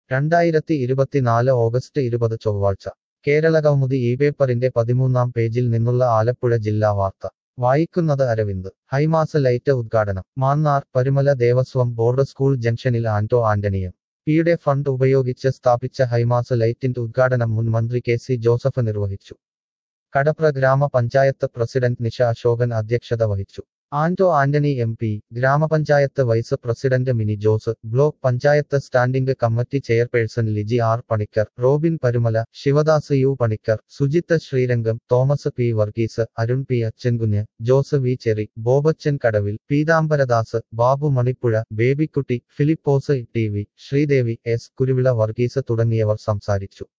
രണ്ടായിരത്തി ഇരുപത്തിനാല് ഓഗസ്റ്റ് ഇരുപത് ചൊവ്വാഴ്ച കേരളകൗമുദി ഈ പേപ്പറിന്റെ പതിമൂന്നാം പേജിൽ നിന്നുള്ള ആലപ്പുഴ ജില്ലാ വാർത്ത വായിക്കുന്നത് അരവിന്ദ് ഹൈമാസ ലൈറ്റ് ഉദ്ഘാടനം മാന്നാർ പരുമല ദേവസ്വം ബോർഡ് സ്കൂൾ ജംഗ്ഷനിൽ ആന്റോ ആന്റണിയം പിയുടെ ഫണ്ട് ഉപയോഗിച്ച് സ്ഥാപിച്ച ഹൈമാസ ലൈറ്റിന്റെ ഉദ്ഘാടനം മുൻ മന്ത്രി കെ സി ജോസഫ് നിർവഹിച്ചു കടപ്ര ഗ്രാമപഞ്ചായത്ത് പ്രസിഡന്റ് നിഷ അശോകൻ അധ്യക്ഷത വഹിച്ചു ആന്റോ ആന്റണി എം പി ഗ്രാമപഞ്ചായത്ത് vice president Mini Jose block panchayat standing committee chairperson Liji R Panicker Robin Parumala Sivadas U Panicker Sujith Srirangam Thomas P Varghese Arun P Achankunju Jose V Cherry Bobachan Kadavil Peethambaradas Babu Manippuzha Babykutty Philipose T V Sreedevi S Kuruvila Varghese തുടങ്ങിയവർ സംസാരിച്ചു